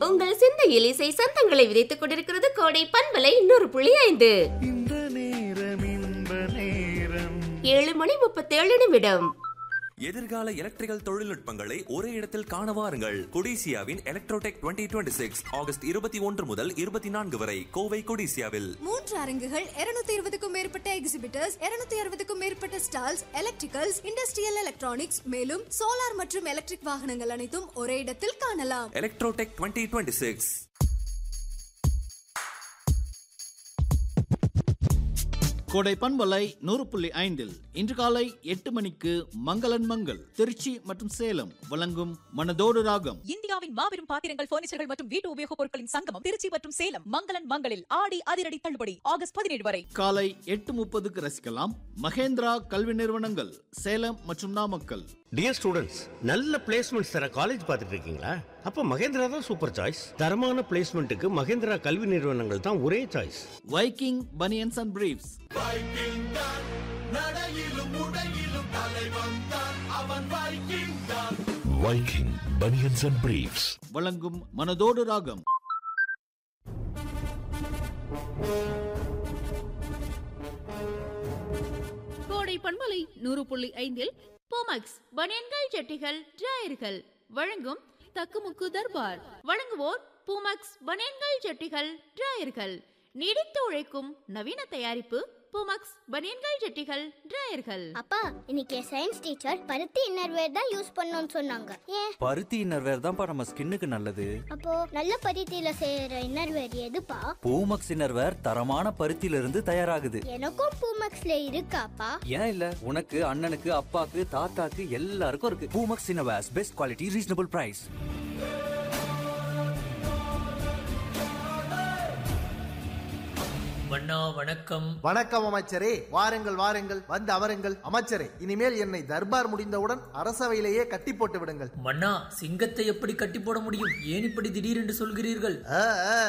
உங்கள் சிந்தையில் இசை சந்தங்களை விதைத்துக் கொண்டிருக்கிறது கோடை பண்பலை இன்னொரு புள்ளி ஐந்து இந்த நேரம் இன்ப நேரம் ஏழு மணி முப்பத்தேழு நிமிடம் எதிர்கால எலக்ட்ரிக்கல் தொழில்நுட்பங்களை ஒரே இடத்தில் காண வாருங்கள் கொடிசியாவின் எலக்ட்ரோடெக் 2026 சிக்ஸ் ஆகஸ்ட் இருபத்தி ஒன்று முதல் இருபத்தி நான்கு வரை கோவை கொடிசியாவில் மூன்று அரங்குகள் 220 இருபதுக்கும் மேற்பட்ட எக்ஸிபிட்டர்ஸ் 260 அறுபதுக்கும் மேற்பட்ட ஸ்டால்ஸ் எலக்ட்ரிக்கல்ஸ் இண்டஸ்ட்ரியல் எலக்ட்ரானிக்ஸ் மேலும் சோலார் மற்றும் எலக்ட்ரிக் வாகனங்கள் அனைத்தும் ஒரே இடத்தில் காணலாம் எலக்ட்ரோடெக் 2026 சிக்ஸ் கோடை பண்பலை நூறு புள்ளி ஐந்தில் இன்று காலை எட்டு மணிக்கு மங்களன் மங்கள் திருச்சி மற்றும் சேலம் வழங்கும் மனதோடு ராகம் இந்தியாவின் மாபெரும் பாத்திரங்கள் பர்னிச்சர்கள் மற்றும் வீட்டு உபயோகப் பொருட்களின் சங்கமம் திருச்சி மற்றும் சேலம் மங்களன் மங்களில் ஆடி அதிரடி தள்ளுபடி ஆகஸ்ட் பதினேழு வரை காலை எட்டு முப்பதுக்கு ரசிக்கலாம் மகேந்திரா கல்வி நிறுவனங்கள் சேலம் மற்றும் நாமக்கல் டியர் ஸ்டூடெண்ட்ஸ் நல்ல பிளேஸ்மெண்ட்ஸ் தர காலேஜ் பார்த்துட்டு இருக்கீங்களா அப்போ மகேந்திரா தான் சூப்பர் சாய்ஸ் தரமான பிளேஸ்மெண்ட்டுக்கு மகேந்திரா கல்வி நிறுவனங்கள் தான் ஒரே choice Viking banians and briefs Viking Bunions and Briefs. வழங்கும் மனதோடு ராகம் கோடை பண்பலை நூறு புள்ளி ஐந்தில் போமக்ஸ் பனியன்கள் ஜட்டிகள் டிராயர்கள் வழங்கும் தக்குமுக்கு தர்பார் வழங்குவோர் பூமக்ஸ் பனியன்கள் ஜட்டிகள் டிராயர்கள் நீடித்து உழைக்கும் நவீன தயாரிப்பு பூமக்ஸ் பனியன்கள் ஜட்டிகள் டிராயர்கள் அப்பா இன்னைக்கு சயின்ஸ் டீச்சர் பருத்தி இன்னர்வேர் தான் யூஸ் பண்ணணும்னு சொன்னாங்க ஏன் பருத்தி இன்னர்வேர் தான்ப்பா நம்ம ஸ்கின்னுக்கு நல்லது அப்போ நல்ல பருத்தியில செய்யற இன்னர்வேர் எதுப்பா பூமக்ஸ் இன்னர்வேர் தரமான பருத்தியில இருந்து தயாராகுது எனக்கும் பூமக்ஸ்ல இருக்காப்பா ஏன் இல்ல உனக்கு அண்ணனுக்கு அப்பாக்கு தாத்தாக்கு எல்லாருக்கும் இருக்கு Poomex innerwears best quality reasonable price மன்னா வணக்கம் வணக்கம் அமைச்சரே வாருங்கள் வாருங்கள் வந்து அமருங்கள் அமைச்சரே இனிமேல் என்னை தர்பார் முடிந்தவுடன் அரசவையிலேயே கட்டி போட்டு விடுங்கள் மன்னா சிங்கத்தை எப்படி கட்டி போட முடியும் ஏன் இப்படி திடீரென்று சொல்கிறீர்கள் ஆ, ஆ.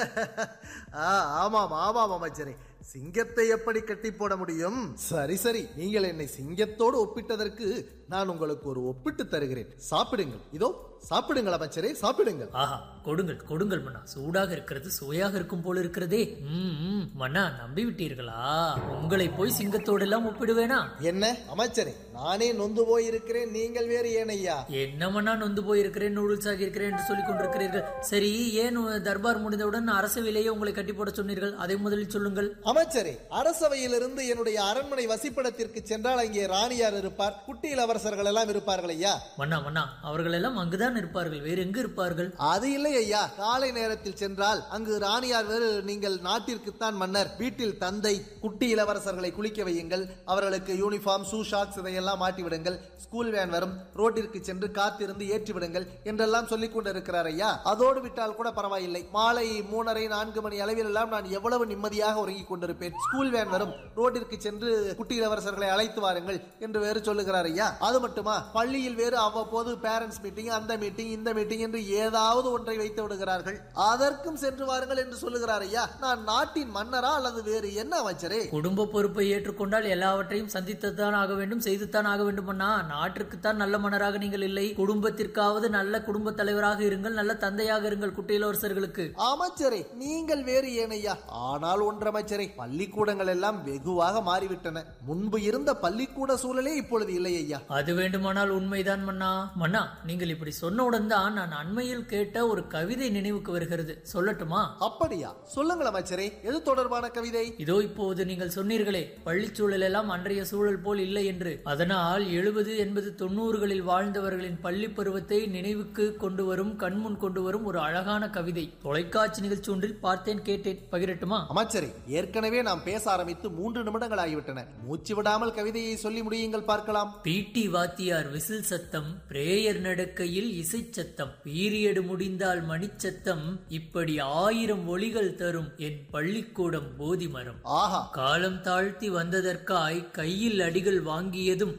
ஆ, ஆமாம் ஆமாம் அமைச்சரே சிங்கத்தை எப்படி கட்டி போட முடியும் சரி சரி நீங்கள் என்னை சிங்கத்தோடு ஒப்பிட்டதற்கு நான் உங்களுக்கு ஒரு ஒப்பிட்டு தருகிறேன் சாப்பிடுங்கள் இதோ சாப்பிடுங்கள் அமைச்சரே சாப்பிடுங்கள் ஆஹா கொடுங்கள் கொடுங்கள் மன்னா சூடாக இருக்கிறது சுவையாக இருக்கும் போல இருக்கிறதே ம், ம். மன்னா நம்பி விட்டீர்களா உங்களை போய் சிங்கத்தோடு எல்லாம் ஒப்பிடுவேனா என்ன அமைச்சரே நானே நொந்து போய் இருக்கிறேன் நீங்கள் வேறு ஏனையா என்ன மன்னா நொந்து போயிருக்கிறேன் நூடுல்ஸ் ஆகி இருக்கிறேன் என்று சொல்லிக் கொண்டிருக்கிறீர்கள் சரி ஏன் தர்பார் முடிந்தவுடன் அரசவையிலேயே உங்களை கட்டி போட சொன்னீர்கள் அதை முதலில் சொல்லுங்கள் அமைச்சரே அரசவையிலிருந்து என்னுடைய அரண்மனை வசிப்பிடத்திற்கு சென்றால் அங்கே ராணியார் இருப்பார் குட்டி இளவரசர்கள் எல்லாம் இருப்பார்கள் ஐயா மன்னா மன்னா அவர்கள் எல்லாம் அங்குதான் இருப்பார்கள் வேறு எங்கு இருப்பார்கள் அது இல்லை ஐயா காலை நேரத்தில் சென்றால் அங்கு ராணியார் வேறு நீங்கள் நாட்டிற்குத்தான் மன்னர் வீட்டில் தந்தை குட்டி இளவரசர்களை குளிக்க வையுங்கள் அவர்களுக்கு யூனிஃபார்ம் ஷூ ஷாக்ஸ் இதையெல்லாம் மாட்டி விடுங்கள் ஸ்கூல் வேன் வரும் ரோட்டிற்கு சென்று காத்திருந்து ஏற்றி விடுங்கள் என்றெல்லாம் சொல்லிக் கொண்டிருக்கிறார் ஐயா அதோடு விட்டால் கூட பரவாயில்லை மாலை மூணரை நான்கு மணி அளவில் எல்லாம் நான் எவ்வளவு நிம்மதியாக உறங்கிக் கொண்டிருப்பேன் ஸ்கூல் வேன் வரும் ரோட்டிற்கு சென்று குட்டி இளவரசர்களை அழைத்து வாருங்கள் என்று வேறு சொல்லுகிறார் ஐயா அது மட்டுமா பள்ளியில் வேறு அவ்வப்போது பேரண்ட்ஸ் மீட்டிங் அந்த மீட்டிங் இந்த மீட்டிங் என்று ஏதாவது ஒன்றை வைத்து விடுகிறார்கள் அதற்கும் சென்று வாருங்கள் என்று சொல்லுகிறார் ஐயா நான் நாட்டின் மன்னரா அல்லது வேறு என்ன அமைச்சரே குடும்ப பொறுப்பை ஏற்றுக்கொண்டால் எல்லாவற்றையும் சந்தித்துத்தான் ஆக வேண்டும் செய்துத்தான் ஆக வேண்டும் அண்ணா நாட்டிற்குத்தான் நல்ல மன்னராக நீங்கள் இல்லை குடும்பத்திற்காவது நல்ல குடும்ப தலைவராக இருங்கள் நல்ல தந்தையாக இருங்கள் குட்டி இளவரசர்களுக்கு அமைச்சரே நீங்கள் வேறு ஏனையா ஆனால் ஒன்று அமைச்சரே பள்ளிக்கூடங்கள் எல்லாம் வெகுவாக மாறிவிட்டன முன்பு இருந்த பள்ளிக்கூட சூழலே இப்பொழுது இல்லை ஐயா அது வேண்டுமானால் உண்மைதான் மன்னா மன்னா நீங்கள் இப்படி சொன்னவுடன் தான் நான் அண்மையில் கேட்ட ஒரு கவிதை நினைவுக்கு வருகிறது சொல்லட்டுமா அப்படியா சொல்லுங்கள் அமைச்சரே எது தொடர்பான கவிதை இதோ இப்போது நீங்கள் சொன்னீர்களே பள்ளிச்சூழல் எல்லாம் அன்றைய சூழல் போல் இல்லை என்று அதனால் எழுபது எண்பது தொண்ணூறுகளில் வாழ்ந்தவர்களின் பள்ளி பருவத்தை நினைவுக்கு கொண்டு வரும் கண்முன் கொண்டு வரும் ஒரு அழகான கவிதை தொலைக்காட்சி நிகழ்ச்சி ஒன்றில் பார்த்தேன் கேட்டேன் பகிரட்டுமா அமைச்சரே ஏற்கனவே நாம் பேச ஆரம்பித்து மூன்று நிமிடங்கள் ஆகிவிட்டன மூச்சு விடாமல் கவிதையை சொல்லி முடியுங்கள் பார்க்கலாம் பிடி வாத்தியார் விசில் சத்தம் பிரேயர் நடக்கையில் இசை சத்தம் பீரியடு முடிந்தால் மணிச்சத்தம் இப்படி ஆயிரம் ஒளிகள் தரும் என் பள்ளிக்கூடம் போதி மரம் ஆஹா காலம் தாழ்த்தி வந்ததற்காய் கையில் அடிகள் வாங்கியதும்